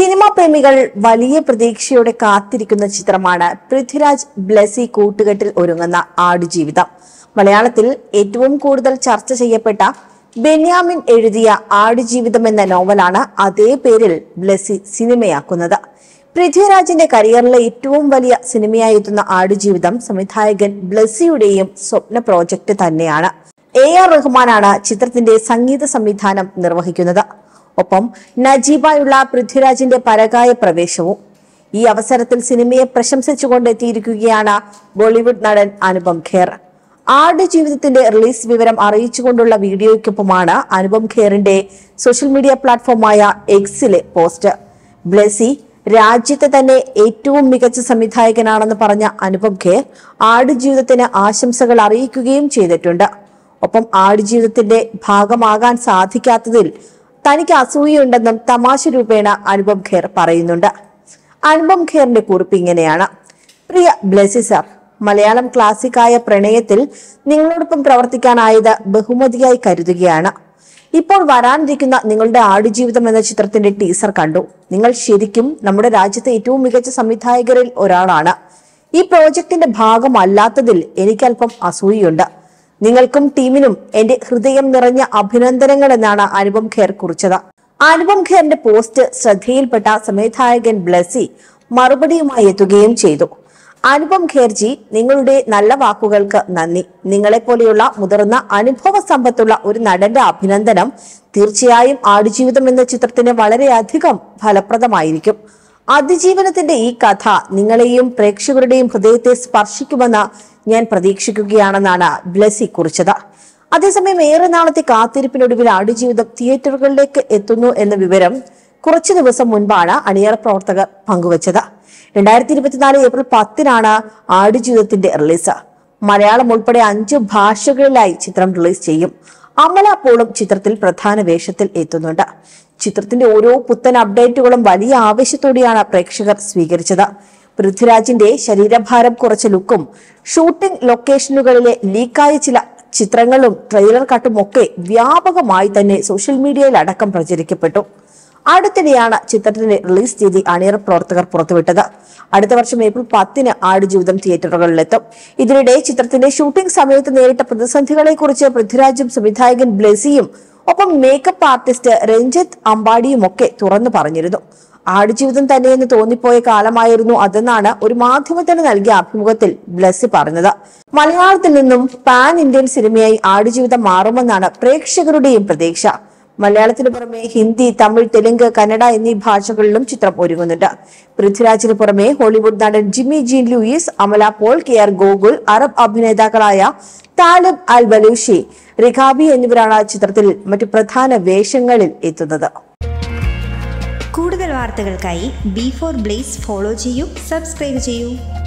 cinema പ്രേമികൾ വലിയ പ്രതീക്ഷയോടെ കാത്തിരിക്കുന്ന ചിത്രമാണ് പൃഥ്വിരാജ് ബ്ലസി കൂട്ടുകെട്ടിൽ ഒരുങ്ങുന്ന ആടുജീവിതം മലയാളത്തിൽ ഏറ്റവും കൂടുതൽ ചർച്ച ചെയ്യപ്പെട്ട ബെന്യാമിൻ എഴുതിയ ആടുജീവിതം എന്ന നോവലാണ് അതേ പേരിൽ ബ്ലസി സിനിമയാക്കുന്നത് പൃഥ്വിരാജിന്റെ കരിയറിലെ ഏറ്റവും വലിയ സിനിമയായി എത്തുന്ന ആടുജീവിതം സംവിധായകൻ ബ്ലസിയുടെയും സ്വപ്ന പ്രോജക്റ്റ് തന്നെയാണ് എ ആർ റഹ്മാനാണ് ചിത്രത്തിന്റെ സംഗീത സംവിധാനം നിർവഹിക്കുന്നത് ഒപ്പം നജീബായുള്ള പൃഥ്വിരാജിന്റെ പരകായ പ്രവേശവും ഈ അവസരത്തിൽ സിനിമയെ പ്രശംസിച്ചുകൊണ്ട് എത്തിയിരിക്കുകയാണ് ബോളിവുഡ് നടൻ അനുപം ഖേർ ആട് ജീവിതത്തിന്റെ റിലീസ് വിവരം അറിയിച്ചുകൊണ്ടുള്ള വീഡിയോയ്ക്കൊപ്പമാണ് അനുപം ഖേറിന്റെ സോഷ്യൽ മീഡിയ പ്ലാറ്റ്ഫോമായ എക്സിലെ പോസ്റ്റ് ബ്ലെസി രാജ്യത്തെ തന്നെ ഏറ്റവും മികച്ച സംവിധായകനാണെന്ന് പറഞ്ഞ അനുപം ഖേർ ആടുജീവിതത്തിന് ആശംസകൾ അറിയിക്കുകയും ചെയ്തിട്ടുണ്ട് ഒപ്പം ആടുജീവിതത്തിന്റെ ഭാഗമാകാൻ സാധിക്കാത്തതിൽ തനിക്ക് അസൂയയുണ്ടെന്നും തമാശ രൂപേണ അനുപം ഖേർ പറയുന്നുണ്ട് അനുപം ഖേറിന്റെ കുറിപ്പ് ഇങ്ങനെയാണ് പ്രിയ ബ്ലെസി സർ മലയാളം ക്ലാസിക്കായ പ്രണയത്തിൽ നിങ്ങളോടൊപ്പം പ്രവർത്തിക്കാനായത് ബഹുമതിയായി കരുതുകയാണ് ഇപ്പോൾ വരാനിരിക്കുന്ന നിങ്ങളുടെ ആടുജീവിതം എന്ന ചിത്രത്തിന്റെ ടീസർ കണ്ടു നിങ്ങൾ ശരിക്കും നമ്മുടെ രാജ്യത്തെ ഏറ്റവും മികച്ച സംവിധായകരിൽ ഒരാളാണ് ഈ പ്രോജക്റ്റിന്റെ ഭാഗമല്ലാത്തതിൽ എനിക്കല്പം അസൂയയുണ്ട് നിങ്ങൾക്കും ടീമിനും എന്റെ ഹൃദയം നിറഞ്ഞ അഭിനന്ദനങ്ങൾ എന്നാണ് അനുപം ഖേർ കുറിച്ചത് അനുപം ഖേറിന്റെ പോസ്റ്റ് ശ്രദ്ധയിൽപ്പെട്ട സംവിധായകൻ ബ്ലസി മറുപടിയുമായി എത്തുകയും ചെയ്തു അനുപം ഖേർജി നിങ്ങളുടെ നല്ല വാക്കുകൾക്ക് നന്ദി നിങ്ങളെപ്പോലെയുള്ള മുതിർന്ന അനുഭവ സമ്പത്തുള്ള ഒരു നടന്റെ അഭിനന്ദനം തീർച്ചയായും ആടുജീവിതം എന്ന ചിത്രത്തിന് വളരെയധികം ഫലപ്രദമായിരിക്കും അതിജീവനത്തിന്റെ ഈ കഥ നിങ്ങളെയും പ്രേക്ഷകരുടെയും ഹൃദയത്തെ സ്പർശിക്കുമെന്ന് ഞാൻ പ്രതീക്ഷിക്കുകയാണെന്നാണ് ബ്ലസി കുറിച്ചത് അതേസമയം ഏറെ നാളത്തെ കാത്തിരിപ്പിനൊടുവിൽ ആടുജീവിതം തിയേറ്ററുകളിലേക്ക് എത്തുന്നു എന്ന വിവരം കുറച്ചു ദിവസം മുൻപാണ് അണിയറ പ്രവർത്തകർ പങ്കുവച്ചത് രണ്ടായിരത്തി ഇരുപത്തിനാല് ഏപ്രിൽ പത്തിനാണ് ആടുജീവിതത്തിന്റെ റിലീസ് മലയാളം ഉൾപ്പെടെ അഞ്ച് ഭാഷകളിലായി ചിത്രം റിലീസ് ചെയ്യും അമല പോളും ചിത്രത്തിൽ പ്രധാന വേഷത്തിൽ എത്തുന്നുണ്ട് ചിത്രത്തിന്റെ ഓരോ പുത്തൻ അപ്ഡേറ്റുകളും വലിയ ആവേശത്തോടെയാണ് പ്രേക്ഷകർ സ്വീകരിച്ചത് പൃഥ്വിരാജിന്റെ ശരീരഭാരം കുറച്ച ലുക്കും ഷൂട്ടിംഗ് ലൊക്കേഷനുകളിലെ ലീക്കായ ചില ചിത്രങ്ങളും ട്രെയിലർ കട്ടും ഒക്കെ വ്യാപകമായി തന്നെ സോഷ്യൽ മീഡിയയിൽ അടക്കം പ്രചരിക്കപ്പെട്ടു അടുത്തിടെയാണ് ചിത്രത്തിന്റെ റിലീസ് തീയതി അണിയറ പ്രവർത്തകർ പുറത്തുവിട്ടത് അടുത്ത വർഷം ഏപ്രിൽ പത്തിന് ആടുജീവിതം തിയേറ്ററുകളിലെത്തും ഇതിനിടെ ചിത്രത്തിന്റെ ഷൂട്ടിംഗ് സമയത്ത് നേരിട്ട പ്രതിസന്ധികളെ കുറിച്ച് പൃഥ്വിരാജും സംവിധായകൻ ബ്ലെസിയും ഒപ്പം മേക്കപ്പ് ആർട്ടിസ്റ്റ് രഞ്ജിത്ത് അമ്പാടിയും ഒക്കെ തുറന്നു പറഞ്ഞിരുന്നു ആടുജീവിതം തന്നെയെന്ന് തോന്നിപ്പോയ കാലമായിരുന്നു അതെന്നാണ് ഒരു മാധ്യമത്തിന് നൽകിയ അഭിമുഖത്തിൽ ബ്ലസ്സി പറഞ്ഞത് മലയാളത്തിൽ നിന്നും പാൻ ഇന്ത്യൻ സിനിമയായി ആടുജീവിതം മാറുമെന്നാണ് പ്രേക്ഷകരുടെയും പ്രതീക്ഷ മലയാളത്തിന് പുറമെ ഹിന്ദി തമിഴ് തെലുങ്ക് കന്നഡ എന്നീ ഭാഷകളിലും ചിത്രം ഒരുങ്ങുന്നുണ്ട് പൃഥ്വിരാജിന് പുറമെ ഹോളിവുഡ് നടൻ Jimmy Jean Louis Amala Paul K R Gokul Arab അഭിനേതാക്കളായ താലിബ് അൽ ബലൂഷി റിഖാബി എന്നിവരാണ് ചിത്രത്തിൽ മറ്റു പ്രധാന വേഷങ്ങളിൽ എത്തുന്നത് കൂടുതൽ വാർത്തകൾക്കായി ബി ഫോർ ബ്ലേസ് ഫോളോ ചെയ്യൂ സബ്സ്ക്രൈബ് ചെയ്യൂ